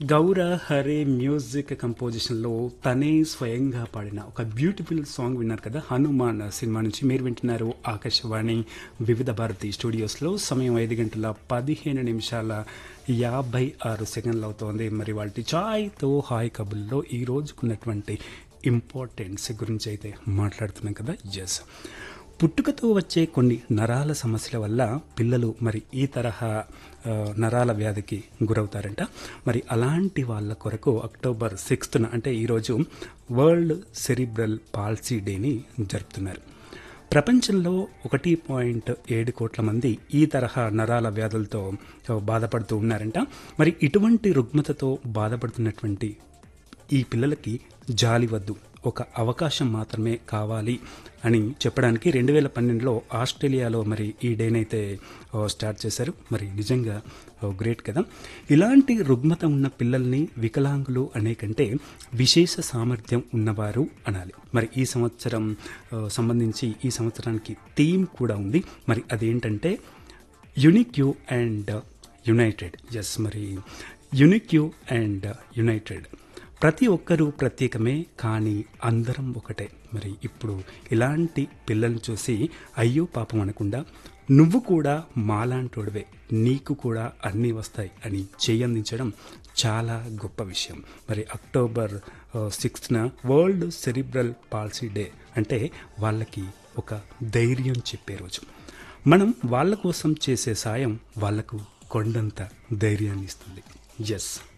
గౌర హరే మ్యూజిక్ కంపోజిషన్లో తనే స్వయంగా పాడిన ఒక బ్యూటిఫుల్ సాంగ్ విన్నారు కదా హనుమాన్ సినిమా నుంచి మీరు వింటున్నారు ఆకాశవాణి వివిధ భారతి స్టూడియోస్లో సమయం ఐదు గంటల పదిహేను నిమిషాల యాభై ఆరు సెకండ్లు అవుతోంది మరి వాటి చాయ్తో హాయ్ కబుల్లో ఈ రోజుకున్నటువంటి ఇంపార్టెన్స్ గురించి అయితే మాట్లాడుతున్నాం కదా ఎస్ పుట్టుకతో వచ్చే కొన్ని నరాల సమస్యల వల్ల పిల్లలు మరి ఈ తరహా ఆ, నరాల వ్యాధికి గురవుతారంట మరి అలాంటి వాళ్ళ కొరకు అక్టోబర్ సిక్స్త్న అంటే ఈరోజు వరల్డ్ సెరిబ్రల్ పాలసీ డేని జరుపుతున్నారు ప్రపంచంలో ఒకటి పాయింట్ ఏడు కోట్ల మంది ఈ తరహా నరాల వ్యాధులతో బాధపడుతూ ఉన్నారంట మరి ఇటువంటి రుగ్మతతో బాధపడుతున్నటువంటి ఈ పిల్లలకి జాలి వద్దు ఒక అవకాశం మాత్రమే కావాలి అని చెప్పడానికి రెండు వేల పన్నెండులో ఆస్ట్రేలియాలో మరి ఈ డేనైతే ఆ, స్టార్ట్ చేశారు మరి నిజంగా ఆ, గ్రేట్ కదా ఇలాంటి రుగ్మత ఉన్న పిల్లల్ని వికలాంగులు అనే కంటే విశేష సామర్థ్యం ఉన్నవారు అనాలి మరి ఈ సంవత్సరం ఆ, సంబంధించి ఈ సంవత్సరానికి థీమ్ కూడా ఉంది మరి అదేంటంటే unique you and united us మరి యునిక్ యూ అండ్ యునైటెడ్ ప్రతి ఒక్కరూ ప్రత్యేకమే కానీ అందరం ఒకటే మరి ఇప్పుడు ఇలాంటి పిల్లల్ని చూసి అయ్యో పాపం అనకుండా నువ్వు కూడా మాలాంటోడివే నీకు కూడా అన్నీ వస్తాయి అని చేయందించడం చాలా గొప్ప విషయం మరి అక్టోబర్ సిక్స్త్న వరల్డ్ సెరిబ్రల్ పాలసీ డే అంటే వాళ్ళకి ఒక ధైర్యం చెప్పే రోజు మనం వాళ్ళ కోసం చేసే సాయం వాళ్లకు కొండంత ధైర్యాన్ని ఇస్తుంది ఎస్